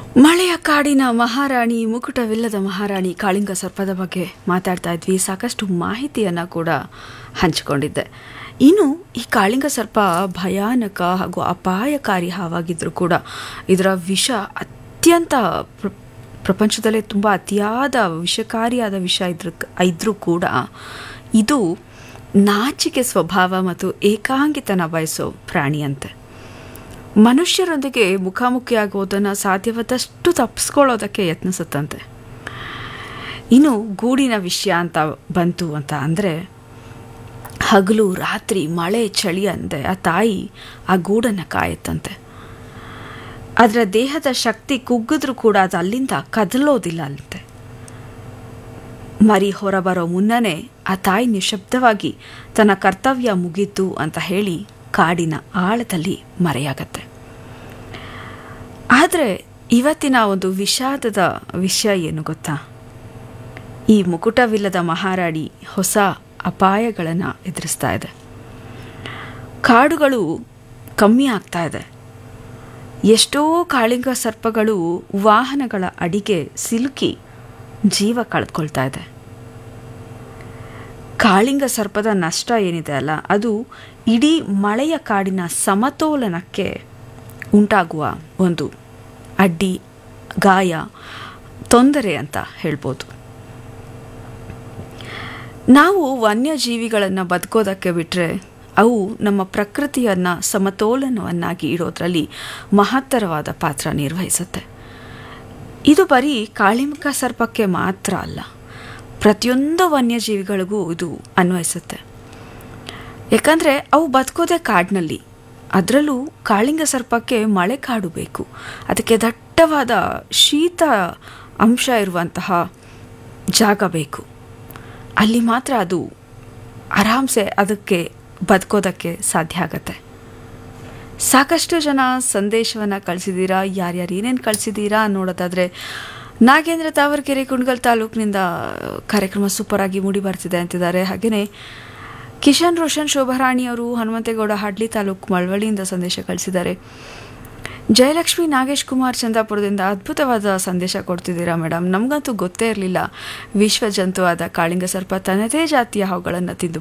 ಮಳೆಯ ಕಾಡಿನ ಮಹಾರಾಣಿ ಮುಕುಟವಿಲ್ಲದ ಮಹಾರಾಣಿ ಕಾಳಿಂಗ ಸರ್ಪದ ಬಗ್ಗೆ ಮಾತಾಡ್ತಾ ಇದ್ವಿ ಸಾಕಷ್ಟು ಮಾಹಿತಿಯನ್ನು ಕೂಡ ಹಂಚಿಕೊಂಡಿದ್ದೆ ಇನ್ನು ಈ ಕಾಳಿಂಗ ಸರ್ಪ ಭಯಾನಕ ಹಾಗೂ ಅಪಾಯಕಾರಿ ಹಾವಾಗಿದ್ರೂ ಕೂಡ ಇದರ ವಿಷ ಅತ್ಯಂತ ಪ್ರ- ಪ್ರಪಂಚದಲ್ಲೇ ತುಂಬ ಅತಿಯಾದ ವಿಷಕಾರಿಯಾದ ವಿಷ ಇದ್ರ ಇದ್ರೂ ಕೂಡ ಇದು ನಾಚಿಕೆ ಸ್ವಭಾವ ಮತ್ತು ಏಕಾಂಗಿತನ ಬಯಸೋ ಪ್ರಾಣಿಯಂತೆ ಮನುಷ್ಯರೊಂದಿಗೆ ಮುಖಾಮುಖಿಯಾಗುವುದನ್ನು ಸಾಧ್ಯವಾದಷ್ಟು ತಪ್ಪಿಸ್ಕೊಳ್ಳೋದಕ್ಕೆ ಯತ್ನಿಸುತ್ತಂತೆ ಇನ್ನು ಗೂಡಿನ ವಿಷಯ ಅಂತ ಬಂತು ಅಂತ ಅಂದರೆ ಹಗಲು ರಾತ್ರಿ ಮಳೆ ಚಳಿ ಅಂದೆ ಆ ತಾಯಿ ಆ ಗೂಡನ್ನು ಕಾಯುತ್ತಂತೆ ಅದರ ದೇಹದ ಶಕ್ತಿ ಕುಗ್ಗಿದ್ರೂ ಕೂಡ ಅದು ಅಲ್ಲಿಂದ ಕದಲೋದಿಲ್ಲ ಅಂತೆ ಮರಿ ಹೊರಬರೋ ಮುನ್ನನೇ ಆ ತಾಯಿ ನಿಶಬ್ದವಾಗಿ ತನ್ನ ಕರ್ತವ್ಯ ಮುಗೀತು ಅಂತ ಹೇಳಿ ಕಾಡಿನ ಆಳದಲ್ಲಿ ಮರೆಯಾಗತ್ತೆ ಆದರೆ ಇವತ್ತಿನ ಒಂದು ವಿಷಾದದ ವಿಷಯ ಏನು ಗೊತ್ತಾ ಈ ಮುಕುಟವಿಲ್ಲದ ಮಹಾರಾಣಿ ಹೊಸ ಅಪಾಯಗಳನ್ನು ಎದುರಿಸ್ತಾ ಇದೆ ಕಾಡುಗಳು ಕಮ್ಮಿ ಆಗ್ತಾ ಇದೆ ಎಷ್ಟೋ ಕಾಳಿಂಗ ಸರ್ಪಗಳು ವಾಹನಗಳ ಅಡಿಗೆ ಸಿಲುಕಿ ಜೀವ ಕಳೆದುಕೊಳ್ತಾ ಇದೆ ಕಾಳಿಂಗ ಸರ್ಪದ ನಷ್ಟ ಏನಿದೆ ಅಲ್ಲ ಅದು ಇಡೀ ಮಳೆಯ ಕಾಡಿನ ಸಮತೋಲನಕ್ಕೆ ಉಂಟಾಗುವ ಒಂದು ಅಡ್ಡಿ ಗಾಯ ತೊಂದರೆ ಅಂತ ಹೇಳ್ಬೋದು ನಾವು ವನ್ಯಜೀವಿಗಳನ್ನು ಬದುಕೋದಕ್ಕೆ ಬಿಟ್ಟರೆ ಅವು ನಮ್ಮ ಪ್ರಕೃತಿಯನ್ನು ಸಮತೋಲನವನ್ನಾಗಿ ಇಡೋದ್ರಲ್ಲಿ ಮಹತ್ತರವಾದ ಪಾತ್ರ ನಿರ್ವಹಿಸುತ್ತೆ ಇದು ಬರೀ ಕಾಳಿಂಗ ಸರ್ಪಕ್ಕೆ ಮಾತ್ರ ಅಲ್ಲ ಪ್ರತಿಯೊಂದು ವನ್ಯಜೀವಿಗಳಿಗೂ ಇದು ಅನ್ವಯಿಸುತ್ತೆ ಯಾಕಂದರೆ ಅವು ಬದುಕೋದೇ ಕಾಡಿನಲ್ಲಿ ಅದರಲ್ಲೂ ಕಾಳಿಂಗ ಸರ್ಪಕ್ಕೆ ಮಳೆ ಕಾಡು ಬೇಕು ಅದಕ್ಕೆ ದಟ್ಟವಾದ ಶೀತ ಅಂಶ ಇರುವಂತಹ ಜಾಗ ಬೇಕು ಅಲ್ಲಿ ಮಾತ್ರ ಅದು ಆರಾಮ್ಸೆ ಅದಕ್ಕೆ ಬದುಕೋದಕ್ಕೆ ಸಾಧ್ಯ ಆಗತ್ತೆ ಸಾಕಷ್ಟು ಜನ ಸಂದೇಶವನ್ನು ಕಳಿಸಿದ್ದೀರಾ ಯಾರ್ಯಾರು ಏನೇನು ಕಳಿಸಿದ್ದೀರಾ ನೋಡೋದಾದರೆ ನಾಗೇಂದ್ರ ತಾವರ್ಕೆರೆ ಕುಣಗಲ್ ತಾಲೂಕಿನಿಂದ ಕಾರ್ಯಕ್ರಮ ಸೂಪರ್ ಆಗಿ ಮೂಡಿ ಬರ್ತಿದೆ ಅಂತಿದ್ದಾರೆ ಹಾಗೆಯೇ ಕಿಶನ್ ರೋಷನ್ ಶೋಭಾರಾಣಿ ಅವರು ಹನುಮಂತೇಗೌಡ ಹಾಡ್ಲಿ ತಾಲೂಕು ಮಳವಳ್ಳಿಯಿಂದ ಸಂದೇಶ ಕಳಿಸಿದ್ದಾರೆ ಜಯಲಕ್ಷ್ಮಿ ನಾಗೇಶ್ ಕುಮಾರ್ ಚಂದಾಪುರದಿಂದ ಅದ್ಭುತವಾದ ಸಂದೇಶ ಕೊಡ್ತಿದ್ದೀರಾ ಮೇಡಮ್ ನಮಗಂತೂ ಗೊತ್ತೇ ಇರಲಿಲ್ಲ ವಿಶ್ವ ಜಂತುವಾದ ಕಾಳಿಂಗ ಸರ್ಪ ತನ್ನದೇ ಜಾತಿಯ ಹಾವುಗಳನ್ನು ತಿಂದು